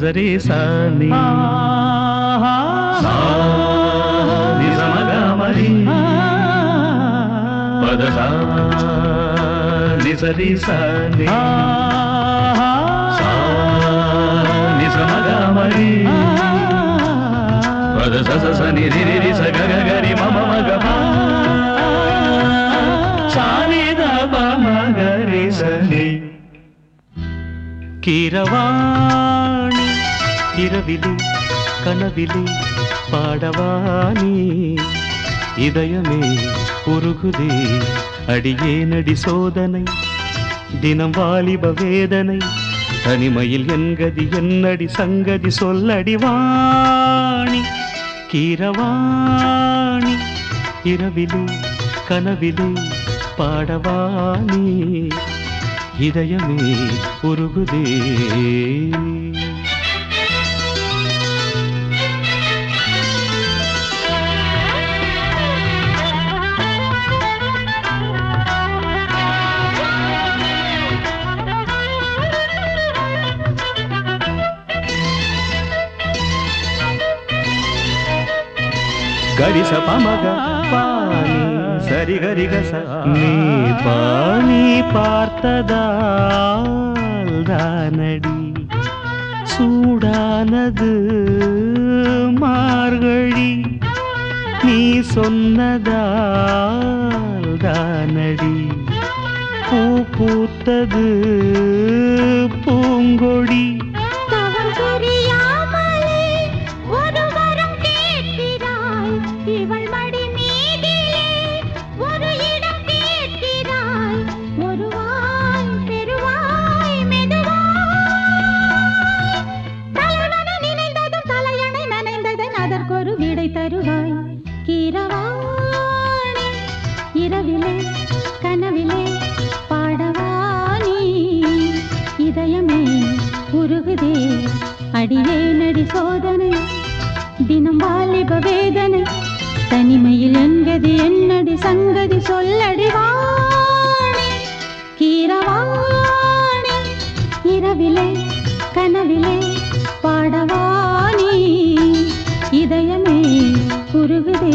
నిజరే సాని సా నిజమగమరి పద సా నిజరి సాని సా నిజమగమరి పద స స స ని రి రి రి స గ గ గ రి మ మ మ గ ప సా ని ద ప మ గ రి స ని கீரவாணி இரவிலே கனவிலே பாடவாணி இதயமே உருகுதே அடியே நடி சோதனை தினம் வாலிப வேதனை தனிமையில் என்கதி என்னடி சங்கதி சொல்லடி வாணி கீரவாணி இரவிலே கனவிலே பாடவாணி இதயமே உருகுதே గరిస పమగ పాని సరి గరి గస நீ பாணி பார்த்ததால் தானடி சூடானது மார்கழி நீ சொன்னதால் தானடி பூ பூத்தது பூங்கொடி தவம் புரியாமலே ஒரு வரம் கேட்கிறாய் இவள் மடி மீதிலே ஒரு இடம் கேட்கிறாய் ஒருவாய் பெருவாய் மெதுவாய் தலைவன நினைந்ததும் தலையணை நனைந்ததன் அதற்கொரு விடை தருவாய் கீரவாணி இரவிலே கனவிலே பாடவானி இதயமே உருகுதே அடியே நடி சோதனை தினம் வாலிப வேதனை தனிமையில் என்கதி என்னடி சங்கதி சொல்லடி வாணி கீரவாணி இரவிலே கனவிலே பாடவானி இதயமே உருகுதே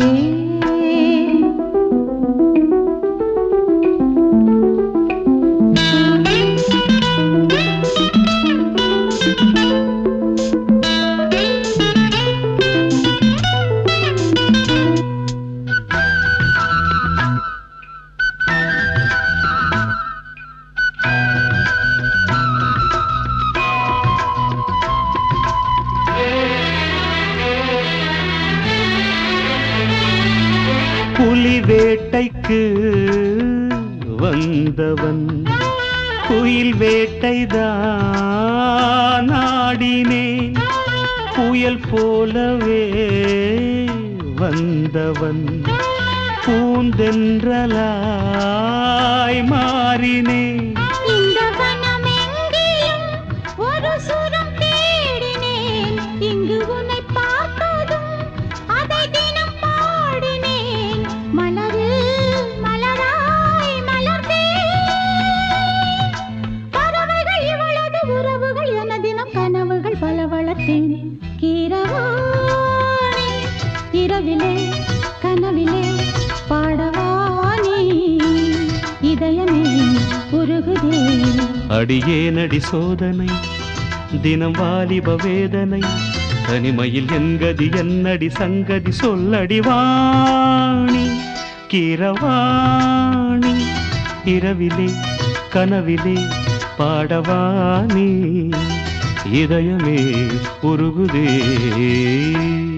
புலி வேட்டைக்கு வந்தவன் குயில் வேட்டைதான் ஆடினேன் புயல் போலவே வந்தவன் பூந்தென்றலாய் மாறினேன் இந்த வனமெங்கிலும் ஒரு சுரம் தேடினேன் இங்கு உன்னை பார்த்ததும் அதை தினம் பாடினேன் மலரில் மலராய் மலர்ந்தேன் பறவைகள் இவளது உறவுகள் என தினம் கனவுகள் பல வளர்த்தேன் கீரவாணி இரவிலே கனவிலே பாடவானி இதயமே உருகுதே அடியே நடி சோதனை தினம் வாலிப வேதனை தனிமையில் என்கதி என்னடி சங்கதி சொல்லடி வாணி கிரவாணி இரவிலே கனவிலே பாடவாணி இதயமே உருகுதே